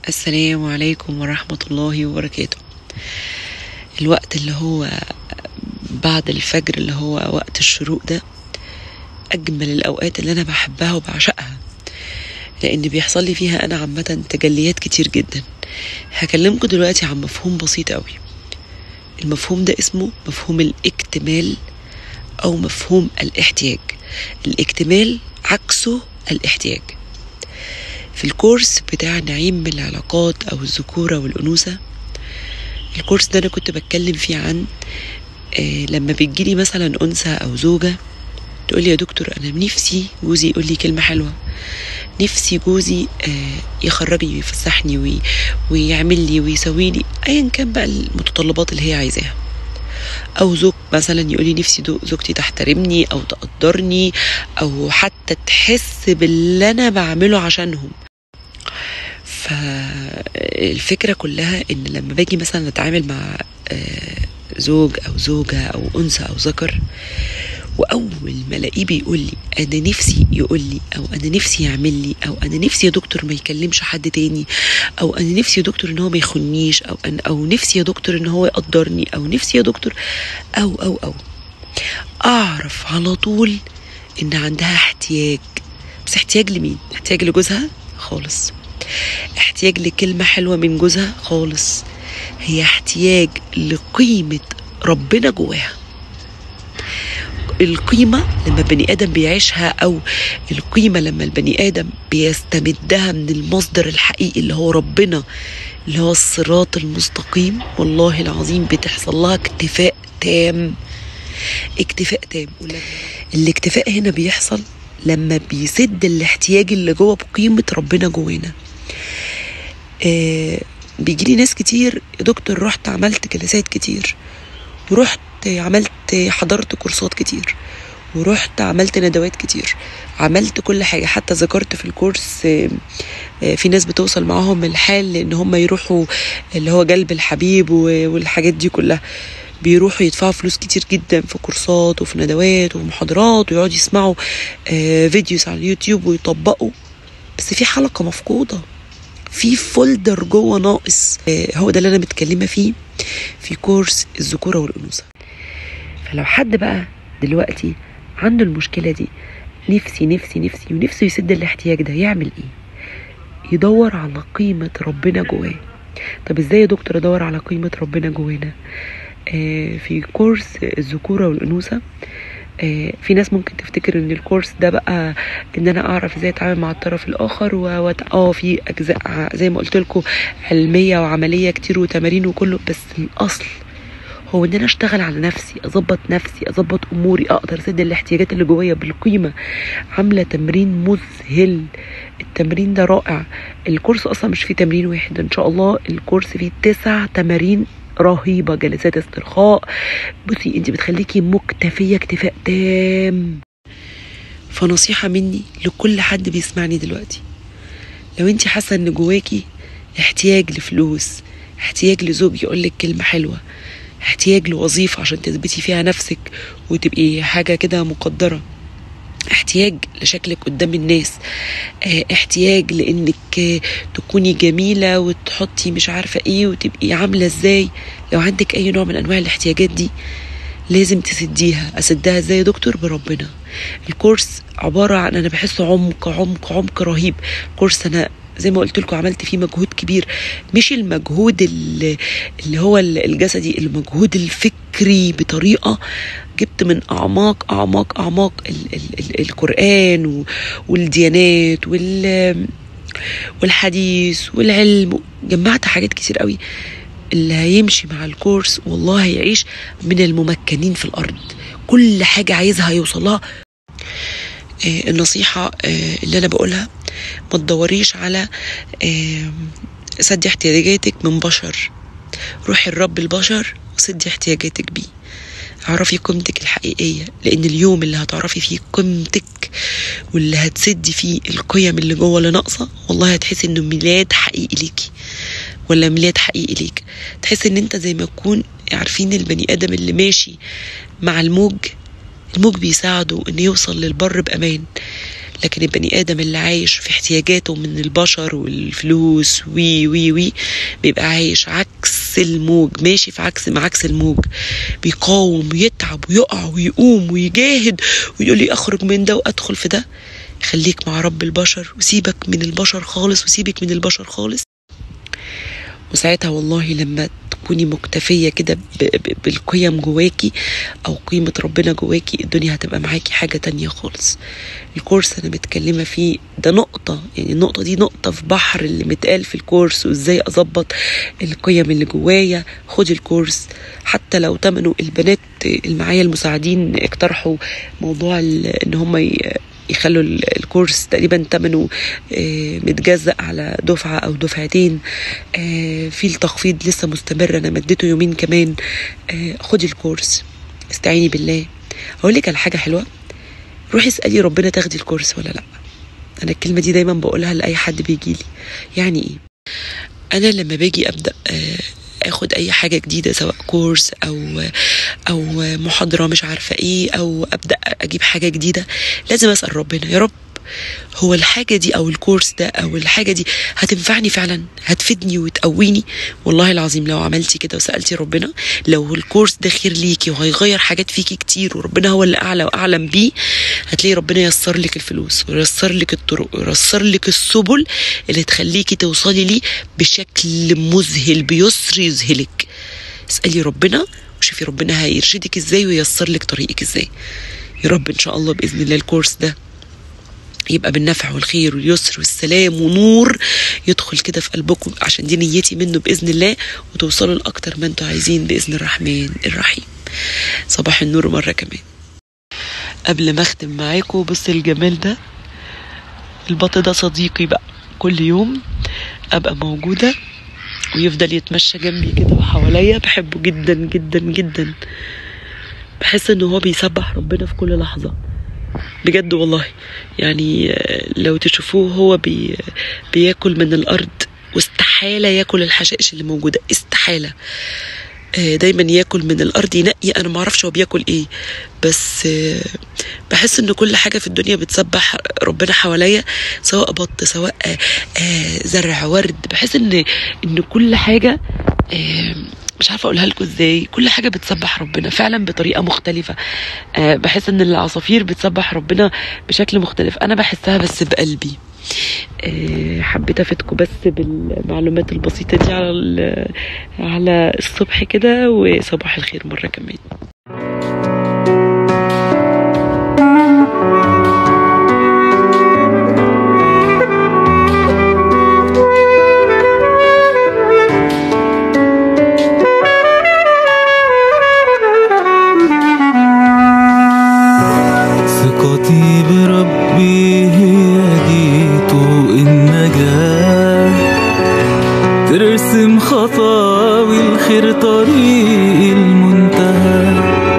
السلام عليكم ورحمة الله وبركاته الوقت اللي هو بعد الفجر اللي هو وقت الشروق ده أجمل الأوقات اللي أنا بحبها وبعشقها لأن بيحصل لي فيها أنا عامة تجليات كتير جدا هكلمكم دلوقتي عن مفهوم بسيط قوي المفهوم ده اسمه مفهوم الاكتمال أو مفهوم الاحتياج الاكتمال عكسه الاحتياج في الكورس بتاع نعيم من العلاقات أو الذكورة والأنوثة الكورس ده أنا كنت بتكلم فيه عن آه لما بتجيلي مثلا أنثى أو زوجة تقولي يا دكتور أنا نفسي جوزي يقول لي كلمة حلوة نفسي جوزي آه يخرجني ويفسحني وي ويعمل لي ويسوي لي أيا كان بقى المتطلبات اللي هي عايزاها او زوج مثلا يقولي نفسي زوجتي تحترمني او تقدرني او حتى تحس باللي انا بعمله عشانهم فالفكرة كلها ان لما باجي مثلا اتعامل مع زوج او زوجة او انثى او ذكر واول ما الاقيه بيقول لي انا نفسي يقول لي او انا نفسي يعمل لي او انا نفسي يا دكتور ما يكلمش حد تاني او انا نفسي يا دكتور ان هو ما يخونيش او أنا او نفسي يا دكتور ان هو يقدرني او نفسي يا دكتور او او او اعرف على طول ان عندها احتياج بس احتياج لمين احتياج لجوزها خالص احتياج لكلمة حلوة من جوزها خالص هي احتياج لقيمة ربنا جواها القيمة لما البني آدم بيعيشها أو القيمة لما البني آدم بيستمدها من المصدر الحقيقي اللي هو ربنا اللي هو الصراط المستقيم والله العظيم بتحصل لها اكتفاء تام اكتفاء تام الاكتفاء هنا بيحصل لما بيسد الاحتياج اللي جوه بقيمة ربنا جوانا آه بيجي لي ناس كتير يا دكتور رحت عملت جلسات كتير ورحت عملت حضرت كورسات كتير ورحت عملت ندوات كتير عملت كل حاجة حتى ذكرت في الكورس في ناس بتوصل معاهم الحال ان هم يروحوا اللي هو جلب الحبيب والحاجات دي كلها بيروحوا يدفعوا فلوس كتير جدا في كورسات وفي ندوات وفي محاضرات ويقعدوا يسمعوا فيديوز على اليوتيوب ويطبقوا بس في حلقة مفقودة في فولدر جوه ناقص هو ده اللي انا متكلمه فيه في كورس الذكوره والانوثه فلو حد بقى دلوقتي عنده المشكله دي نفسي نفسي نفسي ونفسه يسد الاحتياج ده يعمل ايه يدور على قيمه ربنا جواه طب ازاي يا دكتور ادور على قيمه ربنا جوانا آه في كورس الذكوره والانوثه آه في ناس ممكن تفتكر ان الكورس ده بقى ان انا اعرف ازاي اتعامل مع الطرف الاخر و اه في اجزاء زي ما قلت لكم علميه وعمليه كتير وتمارين وكله بس الاصل هو ان انا اشتغل على نفسي اظبط نفسي اظبط اموري اقدر اسد الاحتياجات اللي جوايا بالقيمه عامله تمرين مذهل التمرين ده رائع الكورس اصلا مش فيه تمرين واحد ان شاء الله الكورس فيه تسع تمارين رهيبه جلسات استرخاء بصي انت بتخليكي مكتفيه اكتفاء تام فنصيحه مني لكل حد بيسمعني دلوقتي لو انت حاسه ان جواكي احتياج لفلوس احتياج لزوج يقول لك كلمه حلوه احتياج لوظيفه عشان تثبتي فيها نفسك وتبقي حاجه كده مقدره احتياج لشكلك قدام الناس اه احتياج لانك تكوني جميله وتحطي مش عارفه ايه وتبقي عامله ازاي لو عندك اي نوع من انواع الاحتياجات دي لازم تسديها اسدها ازاي يا دكتور بربنا الكورس عباره عن انا بحسه عمق عمق عمق رهيب كورس انا زي ما قلت لكم عملت فيه مجهود كبير مش المجهود اللي, اللي هو الجسدي المجهود الفكري بطريقه جبت من اعماق اعماق اعماق ال ال ال القران والديانات وال والحديث والعلم جمعت حاجات كتير قوي اللي هيمشي مع الكورس والله هيعيش من الممكنين في الارض كل حاجه عايزها هيوصلها آه النصيحه آه اللي انا بقولها ما تدوريش على آه سد احتياجاتك من بشر روحي لرب البشر وسدي احتياجاتك بيه اعرفي قيمتك الحقيقيه لان اليوم اللي هتعرفي فيه قيمتك واللي هتسدي فيه القيم اللي جوه اللي ناقصه والله هتحسي انه ميلاد حقيقي ليكي ولا ميلاد حقيقي ليك تحس ان انت زي ما تكون عارفين البني ادم اللي ماشي مع الموج الموج بيساعده انه يوصل للبر بامان لكن البني ادم اللي عايش في احتياجاته من البشر والفلوس وي وي وي بيبقى عايش عكس الموج ماشي في عكس مع عكس الموج بيقاوم ويتعب ويقع ويقوم ويجاهد ويقول لي اخرج من ده وادخل في ده خليك مع رب البشر وسيبك من البشر خالص وسيبك من البشر خالص وساعتها والله لما تكوني مكتفية كده ب- ب- بالقيم جواكي أو قيمة ربنا جواكي الدنيا هتبقى معاكي حاجة تانية خالص الكورس أنا متكلمة فيه ده نقطة يعني النقطة دي نقطة في بحر اللي متقال في الكورس وإزاي أظبط القيم اللي جوايا خدي الكورس حتى لو تمنوا البنات اللي معايا المساعدين اقترحوا موضوع ال- إن هم ي- يخلوا ال- الكورس تقريبا تمنه آه، متجزأ على دفعة أو دفعتين آه، في التخفيض لسه مستمر أنا مديته يومين كمان آه، خدي الكورس استعيني بالله أقول لك على حاجة حلوة روحي اسألي ربنا تاخدي الكورس ولا لأ أنا الكلمة دي دايما بقولها لأي حد بيجيلي يعني إيه أنا لما باجي أبدأ آه، اخد اي حاجه جديده سواء كورس او او محاضره مش عارفه ايه او ابدا اجيب حاجه جديده لازم اسال ربنا يا رب هو الحاجة دي أو الكورس ده أو الحاجة دي هتنفعني فعلا هتفيدني وتقويني والله العظيم لو عملتي كده وسألتي ربنا لو الكورس ده خير ليكي وهيغير حاجات فيكي كتير وربنا هو اللي أعلى وأعلم بيه هتلاقي ربنا يسر لك الفلوس ويسر لك الطرق ويسر لك السبل اللي تخليكي توصلي ليه بشكل مذهل بيسر يذهلك اسألي ربنا وشوفي ربنا هيرشدك ازاي وييسر لك طريقك ازاي يا رب ان شاء الله باذن الله الكورس ده يبقى بالنفع والخير واليسر والسلام ونور يدخل كده في قلبكم عشان دي نيتي منه باذن الله وتوصلوا لاكتر ما انتوا عايزين باذن الرحمن الرحيم صباح النور مره كمان قبل ما اختم معاكم بص الجمال ده البط ده صديقي بقى كل يوم ابقى موجوده ويفضل يتمشى جنبي كده وحواليا بحبه جدا جدا جدا بحس ان هو بيسبح ربنا في كل لحظه بجد والله يعني آه، لو تشوفوه هو بي بياكل من الارض واستحاله ياكل الحشائش اللي موجوده استحاله آه، دايما ياكل من الارض ينقي انا ما اعرفش هو بياكل ايه بس آه، بحس ان كل حاجه في الدنيا بتسبح ربنا حواليا سواء بط سواء آه، آه، زرع ورد بحس ان ان كل حاجه آه، مش عارفه اقولها لكم ازاي كل حاجه بتسبح ربنا فعلا بطريقه مختلفه آه، بحس ان العصافير بتسبح ربنا بشكل مختلف انا بحسها بس بقلبي آه، حبيت افيدكم بس بالمعلومات البسيطه دي على ال- على الصبح كده وصباح الخير مره كمان ثقتي بربي هي دي طوق النجاة ترسم خطاوي الخير طريق المنتهى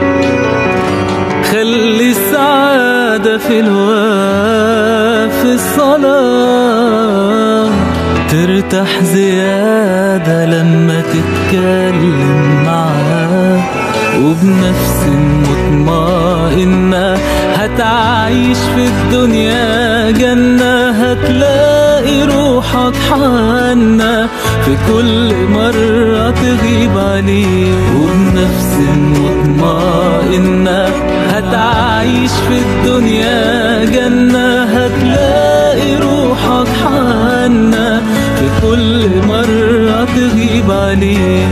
خلي السعادة في الوقت في الصلاة ترتاح زيادة لما تتكلم معاه وبنفس مطمئنة هتعيش في الدنيا جنة هتلاقي روحك حنة في كل مرة تغيب عليه وبنفس مطمئنة هتعيش في الدنيا جنة هتلاقي روحك حنة في كل مرة تغيب عليه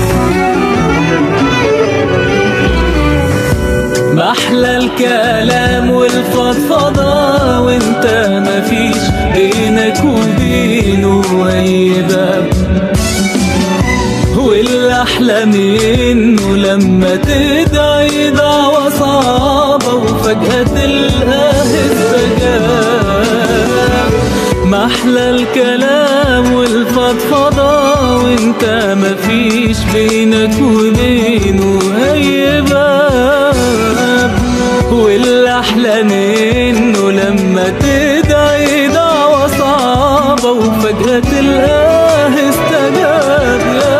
محلى الكلام والفضفضة وانت مفيش بينك وبينه اي باب والأحلى منه لما تدعي دعوة صعبة وفجأة تلقاه استجاب محلى الكلام والفضفضة وانت مفيش بينك وبينه أي باب والأحلى منه لما تدعي دعوة صعبة وفجأة تلقاه استجاب يا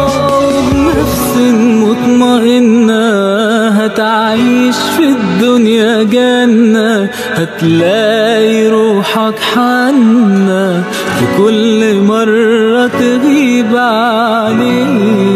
الله بنفس مطمئنة هتعيش في الدنيا الدنيا جنة هتلاقي روحك حنة في كل مرة تغيب عليك